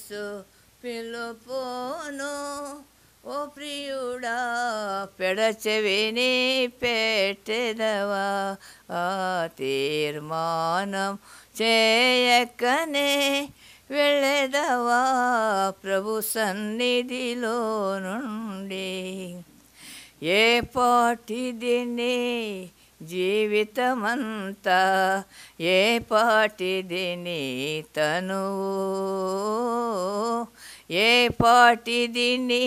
యేసు పిలుపును ఓ ప్రియుడా పెడచెవిని పెట్టెదవా ఆ తీర్మానం చేయకనే వెళ్ళెదవా ప్రభు సన్నిధిలో నుండి ఏ పాటిదిని జీవితమంతా ఏ పాటిదిని తనువు ఏ పాటిదిని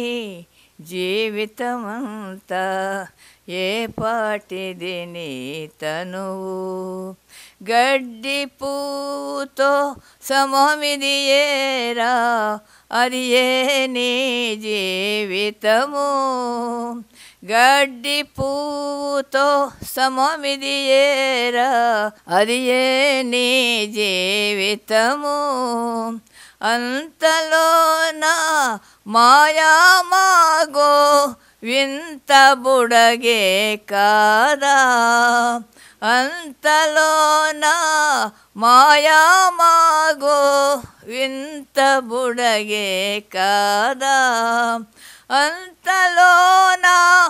జీవితమంతా ఏ పాటిదిని తనువు గడ్డి పూతో సమమిది ఏరా అది ఏ నీ జీవితము గడ్డి పూతో సమమిది ఏరా అది ఏ నీ జీవితము అంతలోన మాయామాగో వింత బుడగే కాదా అంతలోన మాయామాగో వింత బుడగే కాదా అంతలోన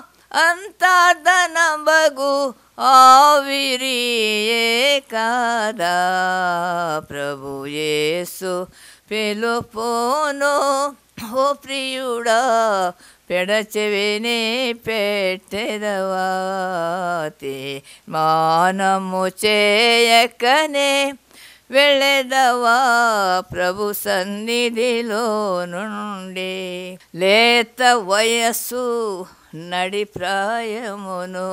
అంతర్ధనబగు ఆవిరియే కాదా ప్రభు యేసు పిలుపోను ఓ ప్రియుడా పెడచెవిని పెట్టెదవా మానము చేయకనే వెళ్ళెదవా ప్రభు సన్నిధిలో నుండి లేత వయస్సు నడి ప్రాయమును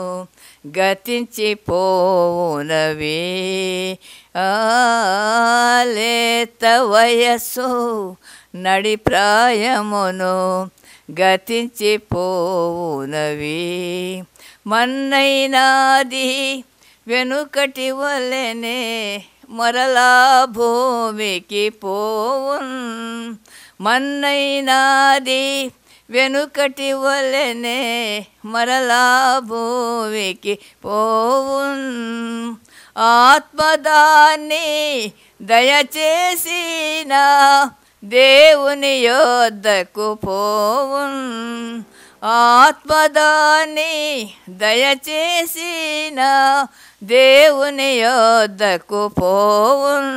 గతించిపోవునవి ఆ లేత వయస్సు నడి ప్రాయమును గతించిపోవునవి మన్నైనాది వెనుకటి వలెనే మరలా భూమికి పోవున్ మన్నైనాది వెనుకటి వలెనే మరలా భూమికి పోవున్ ఆత్మదాన్ని దయచేసిన దేవుని యొద్దకు పోవున్ ఆత్మదాన్ని దయచేసిన దేవుని యొద్దకు పోవున్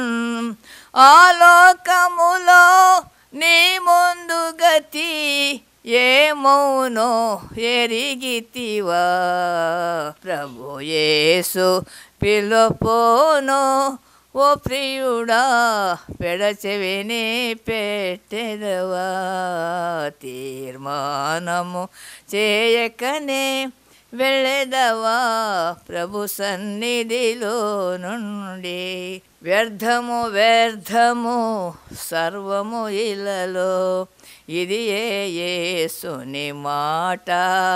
ఆలోకములో నీ ముందు గతి ఏమౌనో ఎరిగితివా ప్రభు యేసు పిలుపోను ఓ ప్రియుడా పెడచెవిని పెట్టెదవా తీర్మానము చేయకనే వెళ్ళెదవా ప్రభు సన్నిధిలో నుండి వ్యర్థము వ్యర్థము సర్వము ఇలలో ఇది ఏ యేసుని మాట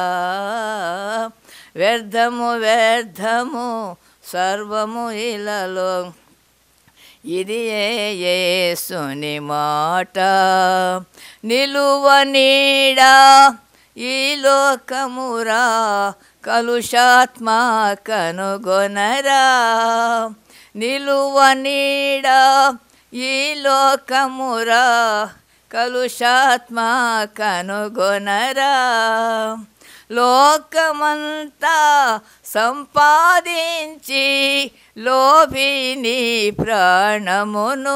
వ్యర్థము వ్యర్థము సర్వము ఇలలో ఇది ఏ యేసుని మాట నిలువ నీడా ఈ లోకమురా కలుషాత్మ కనుగొనరా నిలువ నీడా ఈ లోకమురా కలుషాత్మ కనుగొనరా లోకమంతా సంపాదించి లోభిని ప్రాణమును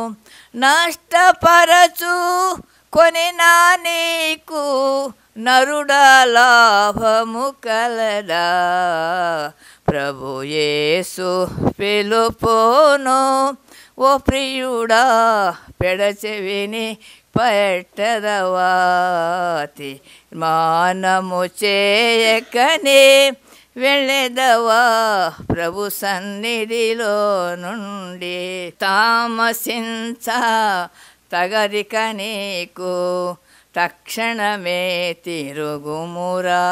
నష్టపరచు కొనినా నీకు నరుడ లాభము కలదా ప్రభు యేసు పిలుపోను ఓ ప్రియుడా పెడచెవిని పెట్టదవాతి మానము చేయకనే వెళ్ళెదవా ప్రభు సన్నిధిలో నుండి తామసించ తగరిక నీకు తక్షణమే తిరుగుమురా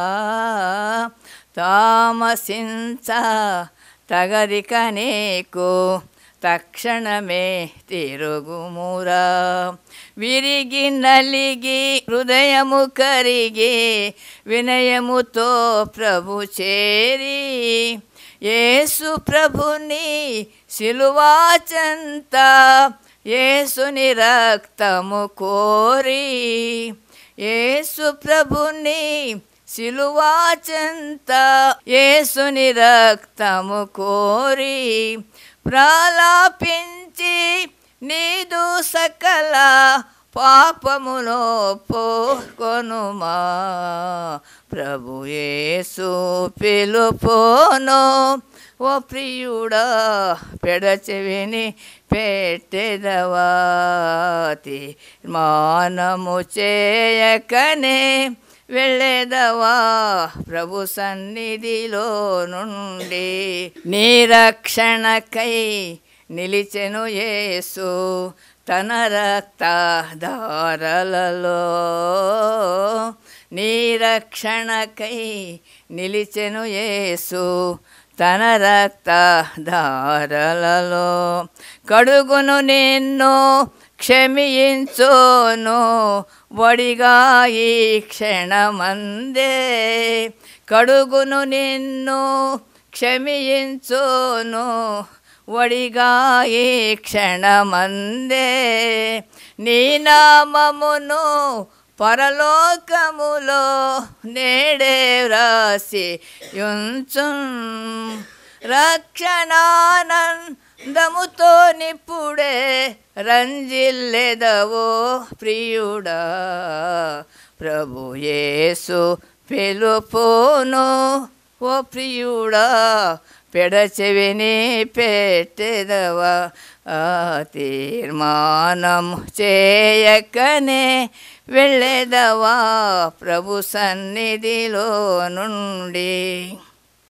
తామసించ తగరిక నీకు తక్షణమే తిరుగుమురా విరిగి నలిగి హృదయము కరిగి వినయముతో ప్రభు చేరి యేసు ప్రభుని సిలువాచంత యేసుని రక్తము కోరి యేసు ప్రభుని సిలువా చెంత యేసుని రక్తము కోరి ప్రలాపించి నీదు సకల పాపములో పోకొనుమా ప్రభు యేసు పిలుపోను ఓ ప్రియుడా పెడచెవిని పెట్టెదవాతి మానము చేయకనే వెళ్ళేదవా ప్రభు సన్నిధిలో నుండి నిరక్షణకై నిలిచెను యేసు తన రక్త దారలలో నిరక్షణకై నిలిచెను యేసు తన రక్త ధారలలో కడుగును నిన్ను క్షమించును వడిగా ఈ క్షణమందే కడుగును నిన్ను క్షమించును వడిగా ఈ క్షణమందే నీ నామమును పరలోకములో నేడే వ్రాసి యుంచు రక్షణానందముతో నిప్పుడే రంజిల్లెదవో ప్రియుడా ప్రభు యేసు పిలుపును ఓ ప్రియుడా పెడచెవిని పెట్టెదవా ఆ తీర్మానం చేయకనే వెళ్ళేదవా ప్రభు సన్నిధిలో నుండి